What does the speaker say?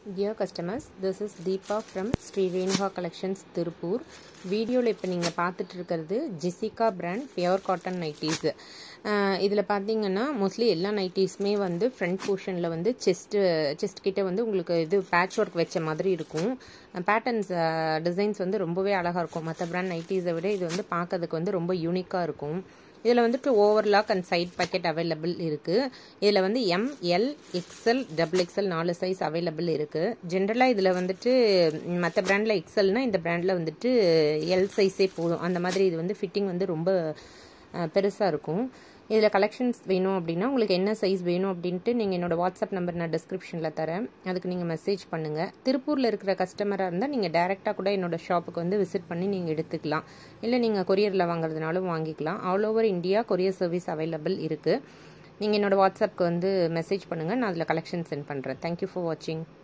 Dear customers, this is Deepa from Sri Renuha Collections Tiruppur வீடியோவில் இப்போ நீங்கள் பார்த்துட்டு இருக்கிறது Jessica brand pure cotton nighties இதில் பார்த்தீங்கன்னா மோஸ்ட்லி எல்லா நைட்டிஸுமே வந்து ஃப்ரண்ட் போர்ஷனில் வந்து செஸ்ட்டு செஸ்ட் கிட்ட வந்து உங்களுக்கு இது பேட்ச் ஒர்க் வச்ச மாதிரி இருக்கும் பேட்டர்ன்ஸ் டிசைன்ஸ் வந்து ரொம்பவே அழகாக இருக்கும் மற்ற பிராண்ட் நைட்டிஸை விட இது வந்து பார்க்கறதுக்கு வந்து ரொம்ப யூனிக்காக இருக்கும் இதில் வந்துட்டு overlock and side pocket available இருக்குது இதில் வந்து M L XL double XL நாலு சைஸ் அவைலபிள் இருக்குது ஜென்ரலாக இதில் வந்துட்டு மற்ற பிராண்டில் எக்ஸ்எல்னால் இந்த பிராண்டில் வந்துட்டு எல் சைஸே போதும் அந்த மாதிரி இது வந்து ஃபிட்டிங் வந்து ரொம்ப பெருசாக இருக்கும் இதில் கலெக்ஷன்ஸ் வேணும் அப்படின்னா உங்களுக்கு என்ன சைஸ் வேணும் அப்படின்ட்டு நீங்கள் என்னோட வாட்ஸ்அப் நம்பர் நான் டிஸ்கிரிப்ஷனில் தரேன் அதுக்கு நீங்கள் மெசேஜ் பண்ணுங்கள் திருப்பூரில் இருக்கிற கஸ்டமராக இருந்தால் நீங்கள் டேரெக்டாக கூட என்னோட ஷாப்புக்கு வந்து விசிட் பண்ணி நீங்கள் எடுத்துக்கலாம் இல்லை நீங்கள் கொரியரில் வாங்குறதுனாலும் வாங்கிக்கலாம் all over India courier service available இருக்குது நீங்கள் என்னோட வாட்ஸ்அப்க்கு வந்து மெசேஜ் பண்ணுங்கள் நான் அதில் கலெக்ஷன் சென்ட் பண்ணுறேன் தேங்க்யூ ஃபார் வாட்சிங்